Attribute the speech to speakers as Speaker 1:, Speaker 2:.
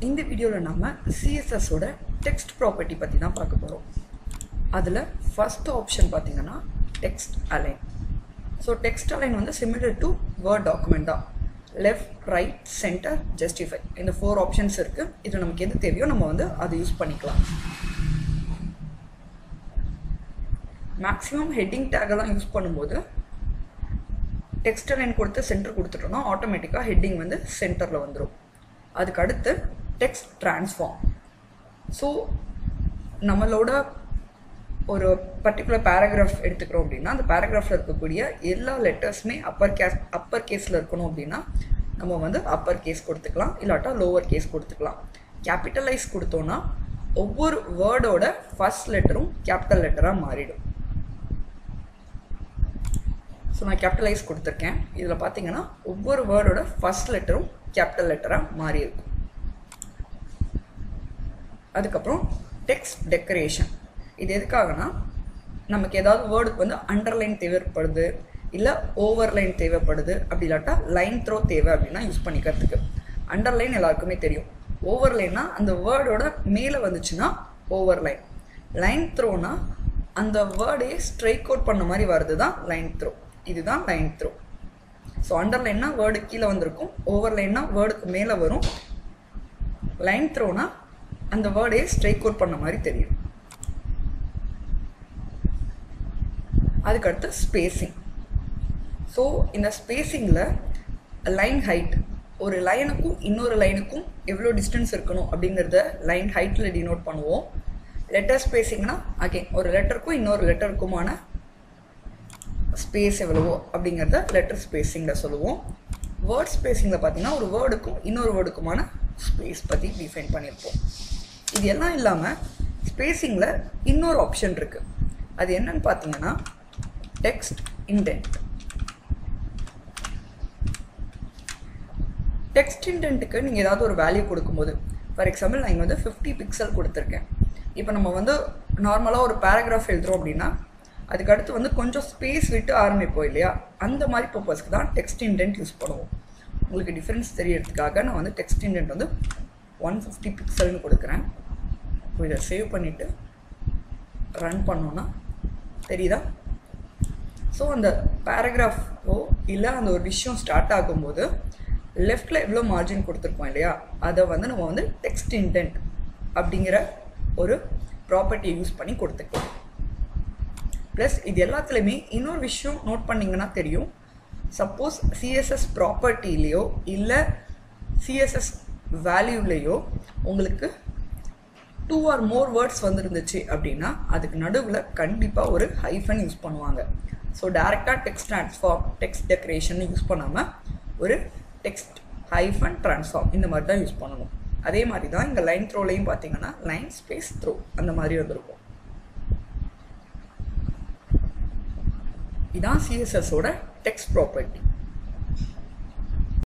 Speaker 1: இந்த வீடியோவில் நம்ம சிஎஸ்எஸோட டெக்ஸ்ட் ப்ராப்பர்ட்டி பற்றி தான் பார்க்க போகிறோம் அதில் ஃபஸ்ட் ஆப்ஷன் பார்த்தீங்கன்னா text align so text align வந்து சிமிலர் டு வேர்ட் டாக்குமெண்ட் தான் லெஃப்ட் ரைட் சென்டர் ஜஸ்டிஃபை இந்த ஃபோர் ஆப்ஷன்ஸ் இருக்குது இது நமக்கு எது தேவையோ நம்ம வந்து அதை யூஸ் பண்ணிக்கலாம் மேக்ஸிமம் ஹெட்டிங் டேகெல்லாம் யூஸ் பண்ணும்போது டெக்ஸ்ட் லைன் கொடுத்து சென்டர் கொடுத்துட்டோம்னா ஆட்டோமேட்டிக்காக ஹெட்டிங் வந்து சென்டரில் வந்துடும் அதுக்கு அடுத்து டெக்ஸ்ட் ட்ரான்ஸ்ஃபார்ம் ஸோ நம்மளோட ஒரு பர்டிகுலர் பேராகிராஃப் எடுத்துக்கிறோம் அப்படின்னா அந்த பேராகிராஃபில் இருக்கக்கூடிய எல்லா லெட்டர்ஸுமே அப்பர் கேஸ் அப்பர் கேஸில் இருக்கணும் அப்படின்னா நம்ம வந்து அப்பர் கேஸ் கொடுத்துக்கலாம் இல்லாட்டா லோவர் கேஸ் கொடுத்துக்கலாம் கேபிட்டலைஸ் கொடுத்தோன்னா ஒவ்வொரு வேர்டோட ஃபர்ஸ்ட் லெட்டரும் கேபிட்டல் லெட்டராக மாறிடும் ஸோ நான் கேபிட்டலைஸ் கொடுத்துருக்கேன் இதில் பார்த்தீங்கன்னா ஒவ்வொரு வேர்டோட ஃபர்ஸ்ட் லெட்டரும் கேபிட்டல் லெட்டராக மாறி இருக்கும் அதுக்கப்புறம் டெக்ஸ்ட் டெக்கரேஷன் இது எதுக்காகனா நமக்கு ஏதாவது வேர்டுக்கு வந்து அண்டர்லைன் தேவைப்படுது இல்லை ஓவர்லைன் தேவைப்படுது அப்படி இல்லாட்டா லைன் த்ரோ தேவை அப்படின்னா யூஸ் பண்ணிக்கிறதுக்கு அண்டர்லைன் எல்லாருக்குமே தெரியும் ஓவர்லைன்னா அந்த வேர்டோட மேலே வந்துச்சுன்னா ஓவர்லைன் லைன் த்ரோனா அந்த வேர்டே ஸ்ட்ரைக் அவுட் பண்ண மாதிரி வருது தான் லைன் த்ரோ இதுதான் லைன் த்ரோ ஸோ அண்டர்லைன்னா வேர்டு கீழே வந்திருக்கும் ஓவர்லைன்னா வேர்டுக்கு மேலே வரும் லைன் த்ரோனா அந்த வேர்டே ஸ்ட்ரைக் அவுட் பண்ண மாதிரி தெரியும் அதுக்கடுத்து ஸ்பேசிங் ஸோ இந்த ஸ்பேசிங்கில் லைன் ஹைட் ஒரு லைனுக்கும் இன்னொரு லைனுக்கும் எவ்வளோ டிஸ்டன்ஸ் இருக்கணும் அப்படிங்கிறத லைன் ஹைட்டில் டினோட் பண்ணுவோம் லெட்டர் ஸ்பேசிங்னா அகெயின் ஒரு லெட்டருக்கும் இன்னொரு லெட்டருக்குமான ஸ்பேஸ் எவ்வளவோ அப்படிங்கிறத லெட்டர் ஸ்பேசிங்கில் சொல்லுவோம் வேர்ட் ஸ்பேசிங்கில் பார்த்தீங்கன்னா ஒரு வேர்டுக்கும் இன்னொரு வேர்டுக்குமான ஸ்பேஸ் பற்றி டிஃபைன் பண்ணியிருப்போம் இது எல்லாம் இல்லாமல் ஸ்பேசிங்கில் இன்னொரு ஆப்ஷன் இருக்குது அது என்னன்னு பார்த்தீங்கன்னா டெக்ஸ்ட் இன்டென்ட் டெக்ஸ்ட் இன்டென்ட்டுக்கு நீங்கள் ஏதாவது ஒரு வேல்யூ கொடுக்கும்போது ஃபார் எக்ஸாம்பிள் நான் இங்கே வந்து ஃபிஃப்டி பிக்சல் கொடுத்துருக்கேன் இப்போ நம்ம வந்து நார்மலாக ஒரு பேராகிராஃப் எழுதுகிறோம் அப்படின்னா அதுக்கு அடுத்து வந்து கொஞ்சம் ஸ்பேஸ் விட்டு ஆரம்பிப்போம் இல்லையா அந்த மாதிரி பர்பஸ்க்கு தான் டெக்ஸ்ட் இன்டென்ட் யூஸ் பண்ணுவோம் உங்களுக்கு டிஃப்ரென்ஸ் தெரியறதுக்காக நான் வந்து டெக்ஸ்ட் இன்டென்ட் வந்து ஒன் ஃபிஃப்டி பிக்சல்னு கொடுக்குறேன் இதை சேவ் பண்ணிவிட்டு ரன் பண்ணோன்னா தெரியுதா ஸோ அந்த பேராகிராஃபோ இல்லை அந்த ஒரு விஷயம் ஸ்டார்ட் ஆகும்போது லெஃப்டில் எவ்வளோ மார்ஜின் கொடுத்துருப்போம் இல்லையா அதை வந்து நம்ம வந்து டெக்ஸ்ட் இன்டென்ட் அப்படிங்கிற ஒரு ப்ராப்பர்ட்டியை யூஸ் பண்ணி கொடுத்துக்கலாம் ப்ளஸ் இது எல்லாத்துலேயுமே இன்னொரு விஷயம் நோட் பண்ணிங்கன்னா தெரியும் சப்போஸ் சிஎஸ்எஸ் ப்ராப்பர்ட்டிலேயோ இல்லை சிஎஸ்எஸ் வேல்யூலேயோ உங்களுக்கு டூ ஆர் மோர் வேர்ட்ஸ் வந்துருந்துச்சு அப்படின்னா அதுக்கு நடுவில் கண்டிப்பாக ஒரு ஹைஃபன் யூஸ் பண்ணுவாங்க ஸோ டேரெக்டாக text transform text decoration use பண்ணாமல் ஒரு டெக்ஸ்ட் ஹைஃபன் ட்ரான்ஸ்ஃபார்ம் இந்த மாதிரி தான் யூஸ் பண்ணணும் அதே மாதிரி தான் இங்கே லைன் த்ரோலையும் பார்த்தீங்கன்னா லைன் ஸ்பேஸ் த்ரோ அந்த மாதிரி வந்திருக்கும் இதான் சிஎஸ்எஸோட டெக்ஸ்ட் ப்ராப்பர்ட்டி